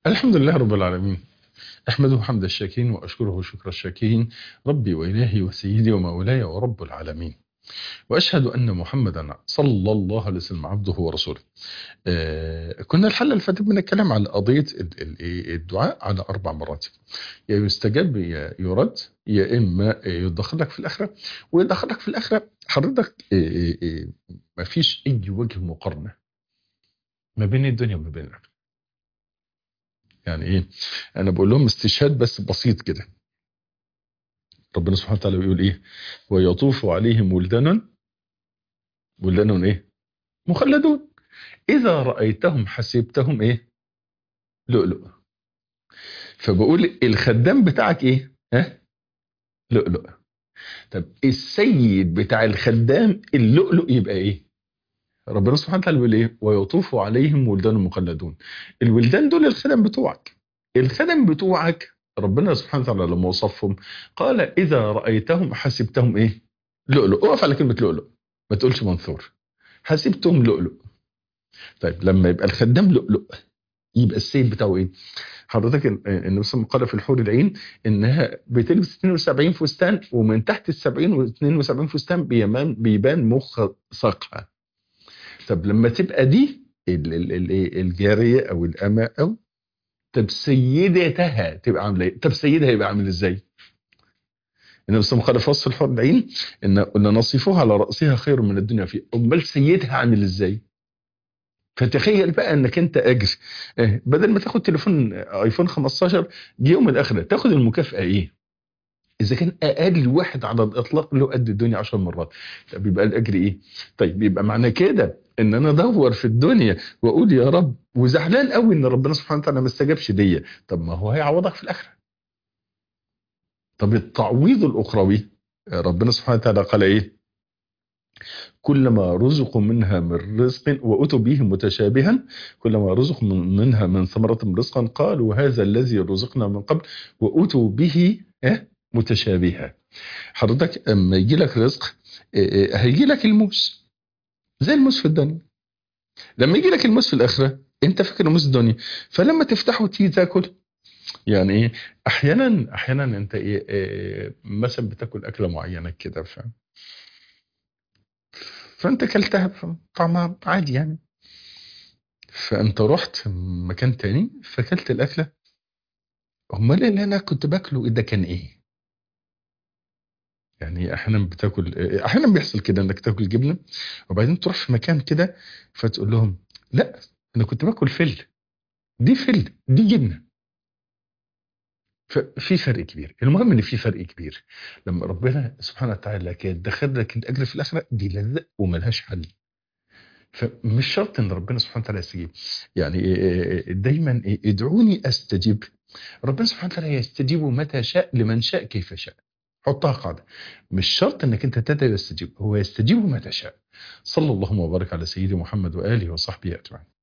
الحمد لله رب العالمين أحمده حمد الشاكرين وأشكره شكر الشاكرين ربي وإلهي وسيدي ومولاي ورب العالمين وأشهد أن محمدا صلى الله عليه وسلم عبده ورسوله آه كنا الحلقة اللي فاتت بنتكلم على قضية ال- ال- الدعاء على أربع مرات يا يستجاب يا يرد يا إما يدخلك في الآخرة ويدخلك في الآخرة حضرتك آه، آه، آه، مفيش أي وجه مقارنة ما بين الدنيا وما بين الآخرة يعني إيه أنا بقول لهم استشهاد بس بسيط كده ربنا سبحانه وتعالى بيقول ايه ويطوف عليهم ولدان ولدان ايه مخلدون اذا رايتهم حسبتهم ايه لؤلؤ فبقول الخدام بتاعك ايه ها لؤلؤ طب السيد بتاع الخدام اللؤلؤ يبقى ايه ربنا سبحانه وتعالى بيقول ايه ويطوف عليهم ولدان مخلدون الولدان دول الخدم بتوعك الخدم بتوعك ربنا سبحانه وتعالى لما وصفهم قال اذا رايتهم حسبتهم ايه لؤلؤ اقف على كلمه لؤلؤ ما تقولش منثور حسبتهم لؤلؤ طيب لما يبقى الخدام لؤلؤ يبقى السيد بتاعه ايه حضرتك ال- النبي صلى الله عليه وسلم قال في الحور العين انها بتلبس 72 فستان ومن تحت ال 70 و 72 فستان بيبان بيبان مخ ساقها طب لما تبقى دي ال- ال- ال- إيه؟ الجاريه او الامه او طب سيدتها تبقى عامله ايه؟ طب سيدها يبقى عامل ازاي؟ النبي صلى الله عليه وسلم قال في وصف الحور العين ان ان نصيفها على راسها خير من الدنيا فيه امال سيدها عامل ازاي؟ فتخيل بقى انك انت اجر آه، بدل ما تاخد تليفون ايفون 15 جه يوم الاخره تاخد المكافاه ايه؟ اذا كان اقل واحد على الاطلاق له قد الدنيا 10 مرات طب يبقى الاجر ايه؟ طيب يبقى معنى كده ان انا ادور في الدنيا واقول يا رب وزعلان قوي ان ربنا سبحانه وتعالى ما استجابش ليا طب ما هو هيعوضك في الاخره طب التعويض الاخروي آه، ربنا سبحانه وتعالى قال ايه؟ كلما رزقوا منها من رزق وأتوا به متشابها كلما رزقوا من- منها من ثمرة رزقا قالوا هذا الذي رزقنا من قبل وأتوا به إيه؟ متشابها حضرتك اما يجي لك رزق إيه إيه، هيجي لك الموس زي الموس في الدنيا لما يجي لك الموس في الآخرة انت فاكر موس الدنيا فلما تفتحه وتيجي تاكل يعني ايه احيانا احيانا انت ايه, إيه مثلا بتاكل اكله معينه كده فاهم فانت كلتها طعمها عادي يعني فانت رحت مكان تاني فاكلت الاكله امال اللي انا كنت باكله ده كان ايه يعني احيانا بتاكل احيانا بيحصل كده انك تاكل جبنه وبعدين تروح في مكان كده فتقول لهم لا انا كنت باكل فل دي فل دي جبنه ففي فرق كبير المهم ان في فرق كبير لما ربنا سبحانه وتعالى كان دخل لك الاجر في الاخره دي لذة وملهاش حل فمش شرط ان ربنا سبحانه وتعالى يستجيب يعني دايما ادعوني استجيب ربنا سبحانه وتعالى يستجيب متى شاء لمن شاء كيف شاء حطها قاعده مش شرط انك انت تدعي يستجيب هو يستجيب متى شاء صلى الله وبارك على سيدي محمد واله وصحبه اجمعين